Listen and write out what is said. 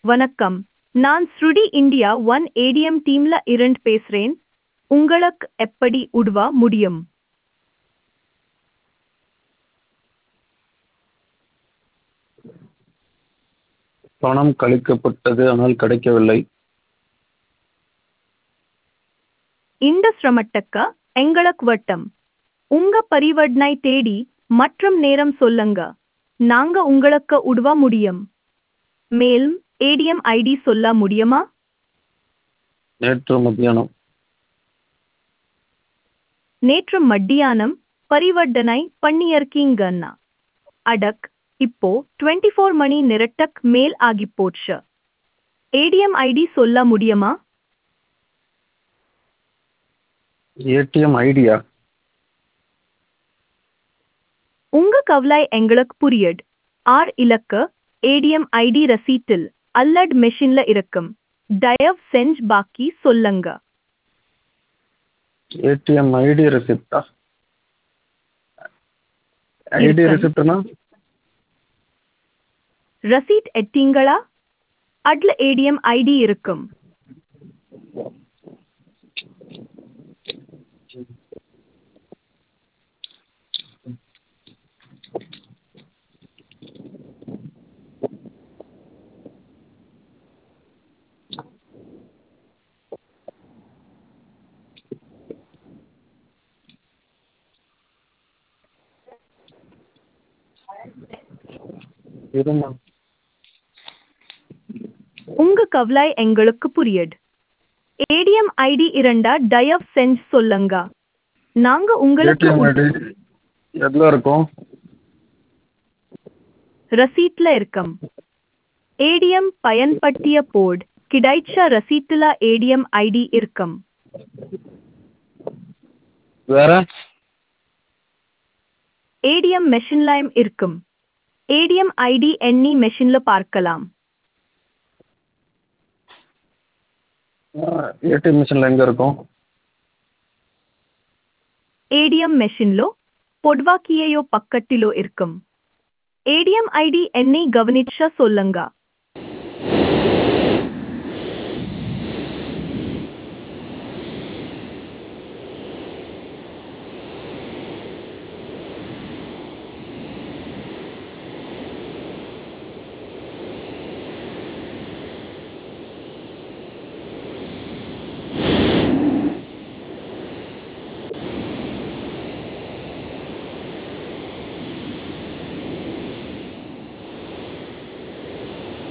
வணக்கம் நான் ஸ்ருடி இந்தியா ஒன் ஏடிஎம் டீம்ல இருந்து பேசுறேன் உங்களுக்கு எப்படி உதவ முடியும் பணம் கழிக்கப்பட்டது ஆனால் கிடைக்கவில்லை இந்த சிரமத்துக்கு எங்களுக்கு வட்டம் உங்க பரிவர்த்தனை தேடி மற்றும் நேரம் சொல்லுங்க நாங்க உங்களுக்கு உதவ முடியும் மேலும் ஏடிஎம் ஐடி சொல்ல முடியுமா நேற்று மத்தியானம் நேற்று மத்தியானம் பரிவர்த்தனை பண்ணியிருக்கீங்கன்னா அடக் இப்போ டுவெண்ட்டி ஃபோர் மணி நேரத்துக்கு மேல் ஆகி போச்சு ஏடிஎம் ஐடி சொல்ல முடியுமா ஏடிஎம் ஐடியா உங்க கவலை எங்களுக்கு புரியுது ஆர் இலக்கு ஏடிஎம் ஐடி ரசீட்டில் அல்லட் மெஷின்ல இருக்கும் தயவு செஞ்சு பாக்கி சொல்லுங்க ஏடிஎம் ஐடி ரெசிப்டா ஐடி இருக்கு. ரெசிப்ட்னா ரசீட் எட்டீங்களா அதுல ஏடிஎம் ஐடி இருக்கும் இருமா உங்க கவலை எங்களுக்கு புரியுது ஏடிஎம் ஐடி இரண்டா தயவு செஞ்சு சொல்லுங்க நாங்க உங்களுக்கு ஏடிஎம் உத- ஐடி எதில் இருக்கும் ரசீட்ல இருக்கும் ஏடிஎம் பயன்படுத்திய போர்டு கிடைச்ச ரசீட்டுல ஏடிஎம் ஐடி இருக்கும் வேற ஏடிஎம் மெஷின்லயும் இருக்கும் ஏடிஎம் ஐடி எண்ணி மெஷின்ல பார்க்கலாம் ஏடிஎம் மிஷினில் எங்கே இருக்கும் ఏడిఎం మెషిన్లో పొడ్వాకియో పక్కట్టిలో ఇరుకం ఏడిఎం ఐడి ఎన్ని గవనిచ్చ సొల్లంగా